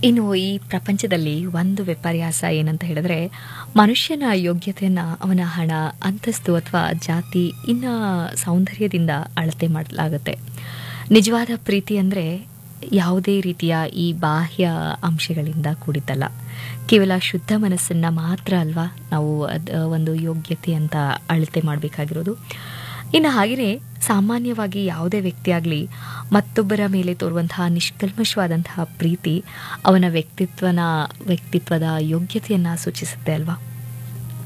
ಇನ್ನು ಈ ಪ್ರಪಂಚದಲ್ಲಿ ಒಂದು ವಿಪರ್ಯಾಸ ಏನಂತ ಹೇಳಿದ್ರೆ ಮನುಷ್ಯನ ಯೋಗ್ಯತೆಯನ್ನು ಅವನ ಹಣ ಅಂತಸ್ತು ಅಥವಾ ಜಾತಿ ಇನ್ನ ಸೌಂದರ್ಯದಿಂದ ಅಳತೆ ಮಾಡಲಾಗುತ್ತೆ ನಿಜವಾದ ಪ್ರೀತಿ ಅಂದರೆ ಯಾವುದೇ ರೀತಿಯ ಈ ಬಾಹ್ಯ ಅಂಶಗಳಿಂದ ಕೂಡಿದ್ದಲ್ಲ ಕೇವಲ ಶುದ್ಧ ಮನಸ್ಸನ್ನು ಮಾತ್ರ ಅಲ್ವಾ ನಾವು ಅದ್ ಒಂದು ಯೋಗ್ಯತೆ ಅಂತ ಅಳತೆ ಮಾಡಬೇಕಾಗಿರೋದು ಇನ್ನು ಹಾಗೆಯೇ ಸಾಮಾನ್ಯವಾಗಿ ಯಾವುದೇ ವ್ಯಕ್ತಿಯಾಗಲಿ ಮತ್ತೊಬ್ಬರ ಮೇಲೆ ತೋರುವಂತಹ ನಿಷ್ಕಲ್ಮಶವಾದಂತಹ ಪ್ರೀತಿ ಅವನ ವ್ಯಕ್ತಿತ್ವನ ವ್ಯಕ್ತಿತ್ವದ ಯೋಗ್ಯತೆಯನ್ನು ಸೂಚಿಸುತ್ತೆ ಅಲ್ವಾ